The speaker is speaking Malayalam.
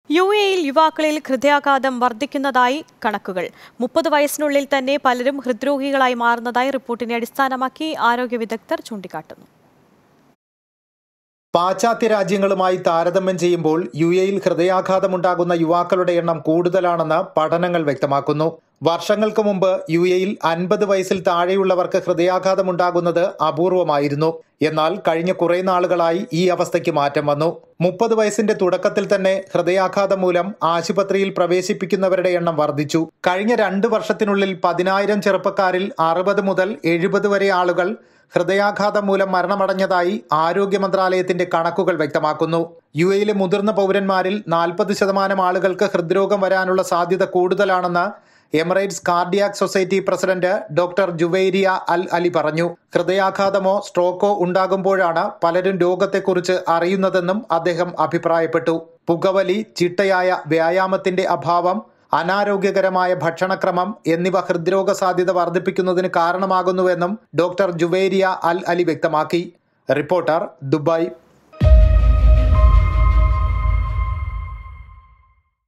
യു എയിൽ യുവാക്കളിൽ ഹൃദയാഘാതം വർദ്ധിക്കുന്നതായി കണക്കുകൾ മുപ്പത് വയസ്സിനുള്ളിൽ തന്നെ പലരും ഹൃദ്രോഗികളായി മാറുന്നതായി റിപ്പോർട്ടിനെ അടിസ്ഥാനമാക്കി ആരോഗ്യ വിദഗ്ധർ ചൂണ്ടിക്കാട്ടുന്നു പാശ്ചാത്യ രാജ്യങ്ങളുമായി താരതമ്യം ചെയ്യുമ്പോൾ യു എയിൽ ഹൃദയാഘാതമുണ്ടാകുന്ന യുവാക്കളുടെ എണ്ണം കൂടുതലാണെന്ന് പഠനങ്ങൾ വ്യക്തമാക്കുന്നു വർഷങ്ങൾക്ക് മുമ്പ് യു എയിൽ അൻപത് വയസ്സിൽ താഴെയുള്ളവർക്ക് ഹൃദയാഘാതമുണ്ടാകുന്നത് അപൂർവമായിരുന്നു എന്നാൽ കഴിഞ്ഞ കുറെ നാളുകളായി ഈ അവസ്ഥയ്ക്ക് മാറ്റം വന്നു മുപ്പത് വയസ്സിന്റെ തുടക്കത്തിൽ തന്നെ ഹൃദയാഘാതം മൂലം ആശുപത്രിയിൽ പ്രവേശിപ്പിക്കുന്നവരുടെ എണ്ണം വർദ്ധിച്ചു കഴിഞ്ഞ രണ്ട് വർഷത്തിനുള്ളിൽ പതിനായിരം ചെറുപ്പക്കാരിൽ അറുപത് മുതൽ എഴുപത് വരെ ആളുകൾ ഹൃദയാഘാതം മൂലം മരണമടഞ്ഞതായി ആരോഗ്യ മന്ത്രാലയത്തിന്റെ കണക്കുകൾ വ്യക്തമാക്കുന്നു യു എയിലെ മുതിർന്ന പൗരന്മാരിൽ നാൽപ്പത് ശതമാനം ആളുകൾക്ക് ഹൃദ്രോഗം വരാനുള്ള സാധ്യത കൂടുതലാണെന്ന് Emirates cardiac society president doctor Juwairiya Al Ali പറഞ്ഞു ഹൃദയാഘാതമോ സ്ട്രോക്കോ ഉണ്ടാകുമ്പോഴാണ് പലരും രോഗത്തെക്കുറിച്ച് അറിയുന്നതെന്നും അദ്ദേഹം അഭിപ്രായപ്പെട്ടു പുകവലി ചിട്ടയായ വ്യായാമത്തിന്റെ അഭാവം അനാരോഗ്യകരമായ ഭക്ഷണക്രമം എന്നിവ ഹൃദ്രോഗ സാധ്യത വർദ്ധിപ്പിക്കുന്നതിന് കാരണമാകുന്നുവെന്നും ഡോക്ടർ ജുവേരിയ അൽ അലി വ്യക്തമാക്കി റിപ്പോർട്ടർ ദുബായ്